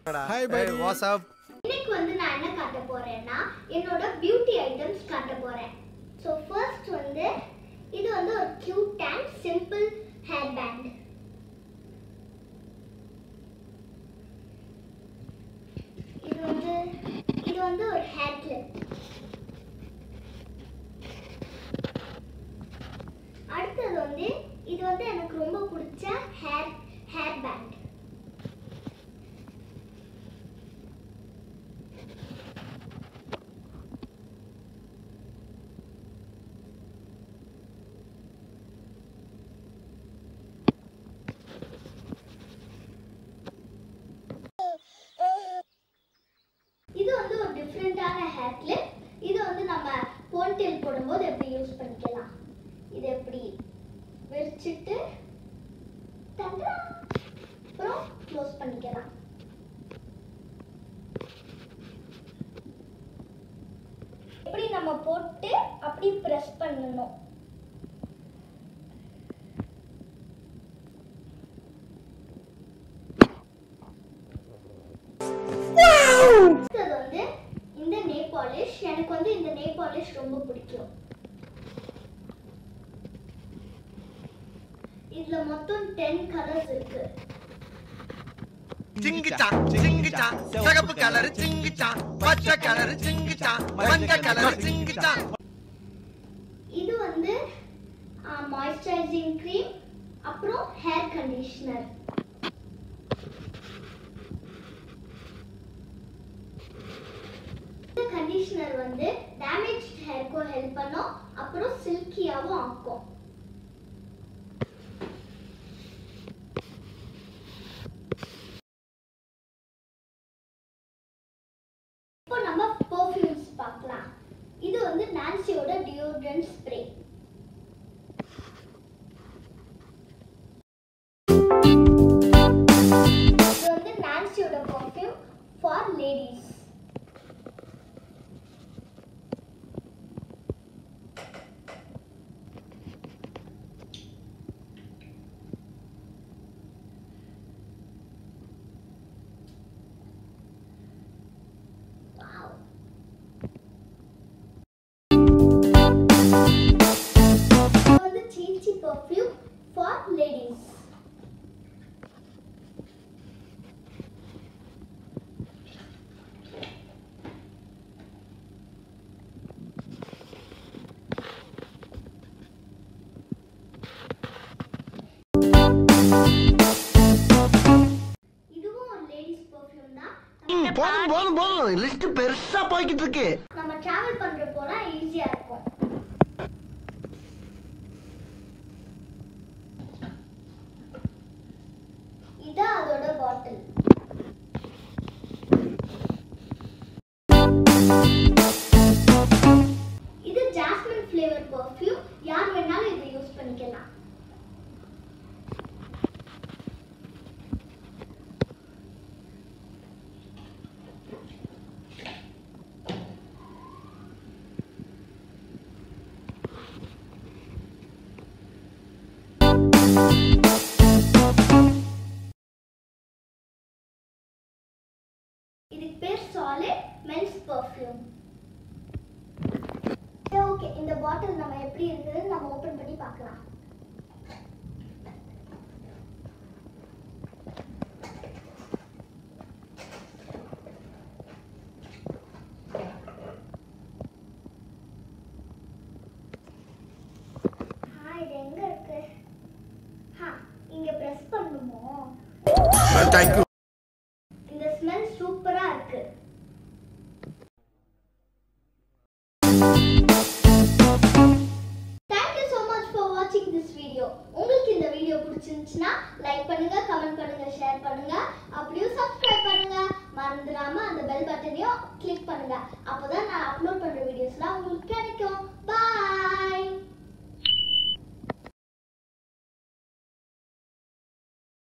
Hi by what's up இன்னைக்கு வந்து நான் என்ன காட்ட போறேன்னா என்னோட பியூட்டி ஐட்டம்ஸ் காட்ட போறேன் ஸோ ஃபர்ஸ்ட் வந்து இது வந்து ஒரு cute and simple hair band இது வந்து இது வந்து ஒரு ஹேர் கிளிப் அடுத்தது வந்து இது வந்து எனக்கு ரொம்ப பிடிச்ச ஹேர் ஹேர் பேண்ட் இது வந்து ஒரு டிஃப்ரெண்டான ஹேர் கிளிப் இது வந்து நம்ம போன்டெயில் போடும்போது எப்படி யூஸ் பண்ணிக்கலாம் இது எப்படி விரிச்சிட்டு தண்டா அப்புறம் க்ளோஸ் பண்ணிக்கலாம் எப்படி நம்ம போட்டு அப்படி ப்ரெஸ் பண்ணணும் அடுத்தது வந்து இந்த நே பாலிஷ் எனக்கு வந்து இந்த நே பாலிஷ் ரொம்ப பிடிக்கும் இதுல மொத்தம் 10 கலர்ஸ் இருக்கு சிங்கிச்சா சிங்கிச்சா சிகப்பு கலர் சிங்கிச்சா பச்சை கலர் சிங்கிச்சா மஞ்சள் கலர் சிங்கிச்சா இது வந்து மாய்ஸ்சரைசிங் க்ரீம் அப்புறம் ஹேர் கண்டிஷனர் இந்த கண்டிஷனர் வந்து டேமேஜ் ஹேர்க்கும் ஹெல்ப் பண்ணும் அப்புறம் சில்கியாவும் ஆக்கும் இப்போ நம்ம பெர்ஃப்யூம்ஸ் பார்க்கலாம் இது வந்து நான்சியோட டியோட்ரண்ட் ஸ்ப்ரே இது வந்து நான்சியோட பெர்ஃப்யூம் ஃபார் லேடிஸ் Wow. இது வந்து சீச்சி பெர்ஃப்யூம் ஃபார் லேடிஸ் இதுவும் ஒரு லேடிஸ் பெர்ஃப்யூம் தான் போதும் போதும் போதும் லிஸ்ட் பெருசா போய்கிட்டு இருக்கு நம்ம டிராவல் பண்றப்போலாம் ஈஸியா இருக்கும் இதான் அதோட பாட்டில் இது ஜாஸ்மின் ஃப்ளேவர் பர்ஃப்யூம் யார் வேணாலும் இதை யூஸ் பண்ணிக்கலாம் இதுக்கு பேர் சாலிட் மென்ஸ் பர்ஃப்யூம் ஓகே இந்த பாட்டில் நம்ம எப்படி இருக்குதுன்னு நம்ம ஓபன் பண்ணி பார்க்கலாம் ஆ, இது எங்க இருக்கு ஹா இங்க பிரஸ் பண்ணுமோ தேங்க்யூ இந்த ஸ்மெல் சூப்பரா இருக்கு Thank you so much for watching this video. உங்களுக்கு இந்த வீடியோ பிடிச்சிருந்துச்சுன்னா லைக் பண்ணுங்க கமெண்ட் பண்ணுங்க ஷேர் பண்ணுங்க அப்படியும்